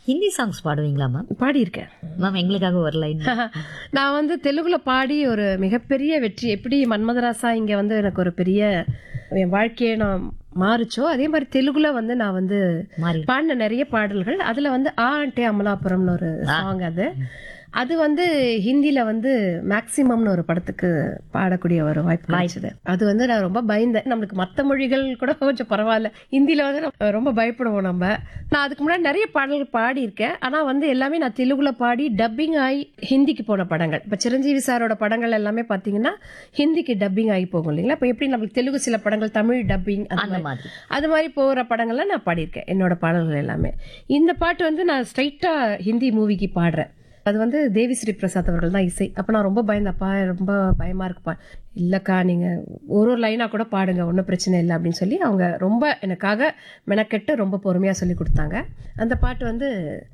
Hindi songs பாடுவீங்களா ma'am பாடியிருக்கேன் ma'am எங்களுக்காக ஒரு லைன் நான் வந்து தெலுங்குல பாடி ஒரு மிகப்பெரிய வெற்றி எப்படி மன்மதராசா இங்க வந்து எனக்கு ஒரு பெரிய என் வாழ்க்கையை நான் மாறுச்சோ அதே மாதிரி தெலுங்குல வந்து நான் வந்து மாறி பாடின நிறைய பாடல்கள் அதுல வந்து ஆ அண்டே அமலாபுரம்னு ஒரு சாங் அது அது வந்து ஹிந்தில வந்து மேக்சிமம்னு ஒரு படத்துக்கு பாடக்கூடிய ஒரு வாய்ப்பு கிடைச்சது அது வந்து நான் ரொம்ப பயந்தேன் நம்மளுக்கு மற்ற மொழிகள் கூட கொஞ்சம் பரவாயில்ல ஹிந்தில வந்து நம்ம ரொம்ப பயப்படுவோம் நம்ம நான் அதுக்கு முன்னாடி நிறைய பாடல்கள் பாடியிருக்கேன் ஆனா வந்து எல்லாமே நான் தெலுங்குல பாடி டப்பிங் ஆகி ஹிந்திக்கு போன படங்கள் இப்ப சிரஞ்சீவி சாரோட படங்கள் எல்லாமே பாத்தீங்கன்னா ஹிந்திக்கு டப்பிங் ஆகி போகும் இல்லைங்களா இப்ப எப்படி நம்மளுக்கு தெலுங்கு சில படங்கள் தமிழ் டப்பிங் அந்த மாதிரி அது மாதிரி போகிற படங்கள்லாம் நான் பாடியிருக்கேன் என்னோட பாடல்கள் எல்லாமே இந்த பாட்டு வந்து நான் ஸ்ட்ரைட்டாக ஹிந்தி மூவிக்கு பாடுறேன் அது வந்து தேவி ஸ்ரீ பிரசாத் அவர்கள் தான் இசை அப்போ நான் ரொம்ப பயந்தப்பா ரொம்ப பயமாக இருக்குப்பா இல்லைக்கா நீங்கள் ஒரு ஒரு லைனாக கூட பாடுங்க ஒன்றும் பிரச்சனை இல்லை அப்படின்னு சொல்லி அவங்க ரொம்ப எனக்காக மெனக்கெட்டு ரொம்ப பொறுமையாக சொல்லி கொடுத்தாங்க அந்த பாட்டு வந்து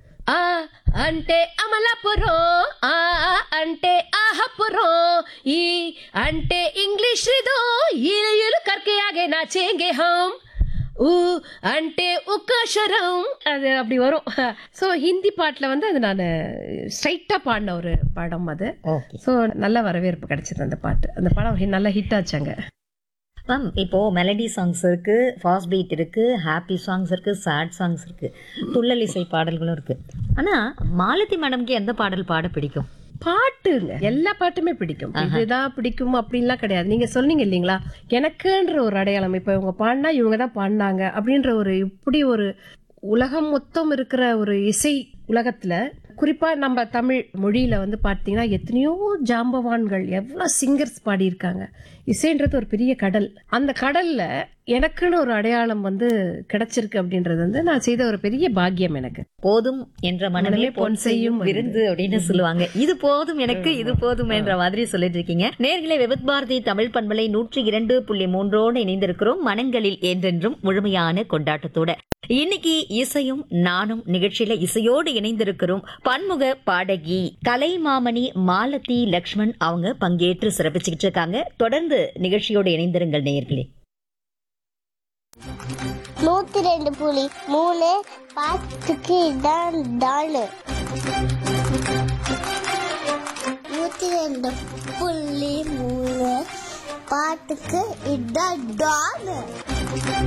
ఆ అంటే అమలాపురం ఆ అంటే ఆహపురం ఈ అంటే ఇంగ్లీష్ రిదో ఇలు ఇలు కర్కే ఆగే నాచేంగే హమ్ ஊ அண்டே உக்காஷரம் அது அப்படி வரும் ஸோ ஹிந்தி பாட்டில் வந்து அது நான் ஸ்ட்ரைட்டாக பாடின ஒரு படம் அது ஓகே ஸோ நல்ல வரவேற்பு கிடைச்சது அந்த பாட்டு அந்த படம் ஹி- நல்லா ஹிட் ஆச்சாங்க மேம் இப்போ மெலடி சாங்ஸ் இருக்கு ஃபாஸ்ட் பீட் இருக்கு ஹாப்பி சாங்ஸ் இருக்கு சேட் சாங்ஸ் இருக்கு துள்ளல் இசை பாடல்களும் இருக்கு ஆனா மாலதி மேடம்க்கு எந்த பாடல் பாட பிடிக்கும் பாட்டுங்க எல்லா பாட்டுமே பிடிக்கும் இதுதான் பிடிக்கும் அப்படின்லாம் கிடையாது நீங்க சொன்னீங்க இல்லைங்களா எனக்குன்ற ஒரு அடையாளம் இப்ப இவங்க பாடினா இவங்க தான் பாடினாங்க அப்படின்ற ஒரு இப்படி ஒரு உலகம் மொத்தம் இருக்கிற ஒரு இசை உலகத்துல குறிப்பா நம்ம தமிழ் மொழியில வந்து பார்த்தீங்கன்னா எத்தனையோ ஜாம்பவான்கள் எவ்வளவு சிங்கர்ஸ் பாடியிருக்காங்க இசைன்றது ஒரு பெரிய கடல் அந்த கடல்ல எனக்குன்னு ஒரு அடையாளம் வந்து கிடைச்சிருக்கு அப்படின்றது வந்து நான் செய்த ஒரு பெரிய பாக்கியம் எனக்கு போதும் என்ற மனமே மனமே பொன் செய்யும் விருந்து அப்படின்னு சொல்லுவாங்க இது போதும் எனக்கு இது போதும் என்ற மாதிரி சொல்லிட்டு இருக்கீங்க நேர்களை விபத் பாரதி தமிழ் பண்பலை நூற்றி இரண்டு புள்ளி மூன்றோடு இணைந்திருக்கிறோம் மனங்களில் என்றென்றும் முழுமையான கொண்டாட்டத்தோட இன்னைக்கு இசையும் நானும் நிகழ்ச்சியில இசையோடு இணைந்திருக்கிறோம் பன்முக பாடகி கலைமாமணி மாலதி லக்ஷ்மண் அவங்க பங்கேற்று சிறப்பிச்சுக்கிட்டு இருக்காங்க தொடர்ந்து நிகழ்ச்சியோடு இணைந்திருங்கள் நேயர்களே நூத்தி ரெண்டு புலி மூணு பாட்டுக்கு இதான் டாலு நூத்தி ரெண்டு புள்ளி மூணு பாட்டுக்கு இதான் டாலு